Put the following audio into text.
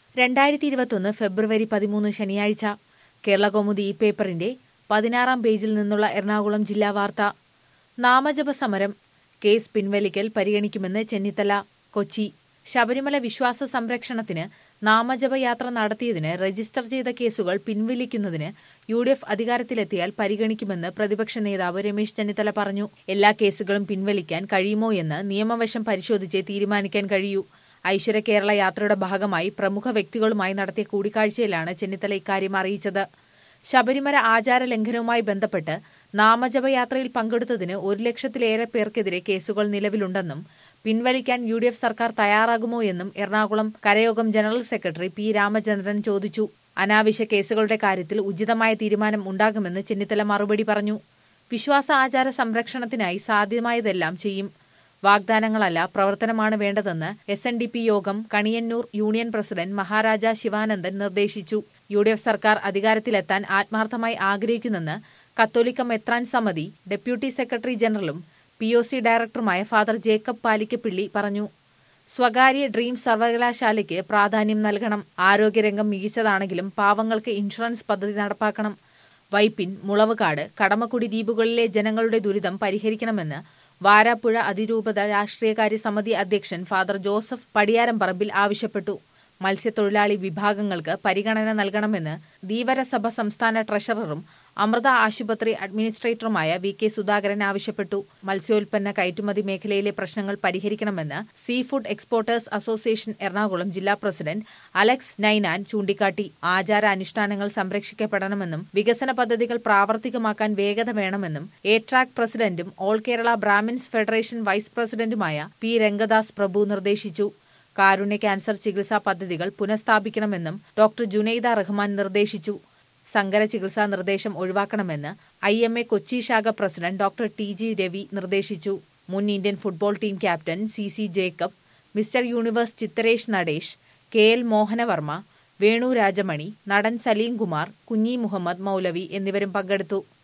രണ്ടായിരത്തി ഇരുപത്തൊന്ന് ഫെബ്രുവരി പതിമൂന്ന് ശനിയാഴ്ച കേരളകൗമുദി ഈ പേപ്പറിന്റെ പതിനാറാം പേജിൽ നിന്നുള്ള എറണാകുളം ജില്ലാ വാർത്ത നാമജപ സമരം കേസ് പിൻവലിക്കൽ പരിഗണിക്കുമെന്ന് ചെന്നിത്തല കൊച്ചി ശബരിമല വിശ്വാസ സംരക്ഷണത്തിന് നാമജപയാത്ര നടത്തിയതിന് രജിസ്റ്റർ ചെയ്ത കേസുകൾ പിൻവലിക്കുന്നതിന് യു ഡി എഫ് അധികാരത്തിലെത്തിയാൽ പരിഗണിക്കുമെന്ന് പ്രതിപക്ഷ നേതാവ് രമേശ് ചെന്നിത്തല പറഞ്ഞു എല്ലാ കേസുകളും പിൻവലിക്കാൻ കഴിയുമോ എന്ന് നിയമവശം പരിശോധിച്ചേ തീരുമാനിക്കാൻ കഴിയൂ ഐശ്വര്യ കേരള യാത്രയുടെ ഭാഗമായി പ്രമുഖ വ്യക്തികളുമായി നടത്തിയ കൂടിക്കാഴ്ചയിലാണ് ചെന്നിത്തല ഇക്കാര്യം അറിയിച്ചത് ശബരിമല ആചാര ലംഘനവുമായി ബന്ധപ്പെട്ട് നാമജപയാത്രയിൽ പങ്കെടുത്തതിന് ഒരു ലക്ഷത്തിലേറെ പേർക്കെതിരെ കേസുകൾ നിലവിലുണ്ടെന്നും പിൻവലിക്കാൻ യു ഡി എഫ് സർക്കാർ തയ്യാറാകുമോ എന്നും എറണാകുളം കരയോഗം ജനറൽ സെക്രട്ടറി പി രാമചന്ദ്രൻ ചോദിച്ചു അനാവശ്യ കേസുകളുടെ കാര്യത്തിൽ ഉചിതമായ തീരുമാനം ഉണ്ടാകുമെന്ന് ചെന്നിത്തല മറുപടി പറഞ്ഞു വിശ്വാസ ആചാര സംരക്ഷണത്തിനായി സാധ്യമായതെല്ലാം ചെയ്യും വാഗ്ദാനങ്ങളല്ല പ്രവർത്തനമാണ് വേണ്ടതെന്ന് എസ് എൻ ഡി പി യോഗം കണിയന്നൂർ യൂണിയൻ പ്രസിഡന്റ് മഹാരാജ ശിവാനന്ദൻ നിർദ്ദേശിച്ചു യു ഡി എഫ് സർക്കാർ അധികാരത്തിലെത്താൻ ആത്മാർത്ഥമായി ആഗ്രഹിക്കുന്നെന്ന് കത്തോലിക്ക മെത്രാൻ സമിതി ഡെപ്യൂട്ടി സെക്രട്ടറി ജനറലും പി ഒ സി ഡയറക്ടറുമായ ഫാദർ ജേക്കബ് പാലിക്കപ്പിള്ളി പറഞ്ഞു സ്വകാര്യ ഡ്രീം സർവകലാശാലയ്ക്ക് പ്രാധാന്യം നൽകണം ആരോഗ്യരംഗം മികച്ചതാണെങ്കിലും പാവങ്ങൾക്ക് ഇൻഷുറൻസ് പദ്ധതി നടപ്പാക്കണം വൈപ്പിൻ മുളവുകാട് കടമക്കുടി ദ്വീപുകളിലെ ജനങ്ങളുടെ ദുരിതം പരിഹരിക്കണമെന്ന് വാരാപ്പുഴ അതിരൂപത രാഷ്ട്രീയകാര്യ സമിതി അധ്യക്ഷൻ ഫാദർ ജോസഫ് പടിയാരംപറമ്പിൽ ആവശ്യപ്പെട്ടു മത്സ്യത്തൊഴിലാളി വിഭാഗങ്ങൾക്ക് പരിഗണന നൽകണമെന്ന് ധീവരസഭ സംസ്ഥാന ട്രഷററും അമൃത ആശുപത്രി അഡ്മിനിസ്ട്രേറ്ററുമായ വി കെ സുധാകരൻ ആവശ്യപ്പെട്ടു മത്സ്യോൽപ്പന്ന കയറ്റുമതി മേഖലയിലെ പ്രശ്നങ്ങൾ പരിഹരിക്കണമെന്ന് sea food exporters association Ernakulam ജില്ലാ പ്രസിഡന്റ് അലക്സ് നൈനാൻ ചൂണ്ടിക്കാട്ടി ആചാര അനുഷ്ഠാനങ്ങൾ സംരക്ഷിക്കപ്പെടണമെന്നും വികസന പദ്ധതികൾ പ്രാവർത്തികമാക്കാൻ വേഗത വേണമെന്നും എ ട്രാക്ക് പ്രസിഡന്റും all Kerala brahmins federation vice പ്രസിഡന്റുമായ പി രംഗദാസ് പ്രഭു നിർദ്ദേശിച്ചു കാരുണ്യ ക്യാൻസർ ചികിത്സാ പദ്ധതികൾ പുനഃസ്ഥാപിക്കണമെന്നും ഡോക്ടർ ജുനൈദ റഹ്മാൻ നിർദ്ദേശിച്ചു സങ്കര ചികിത്സാ നിർദ്ദേശം ഒഴിവാക്കണമെന്ന് ഐ എം എ കൊച്ചി ശാഖ president doctor T G Ravi നിർദ്ദേശിച്ചു മുൻ Indian football team captain C C Jacob mister universe Chithresh Natesh K L Mohanavarma Venu Rajamani നടൻ സലീം കുമാർ കുഞ്ഞി മുഹമ്മദ് മൗലവി എന്നിവരും പങ്കെടുത്തു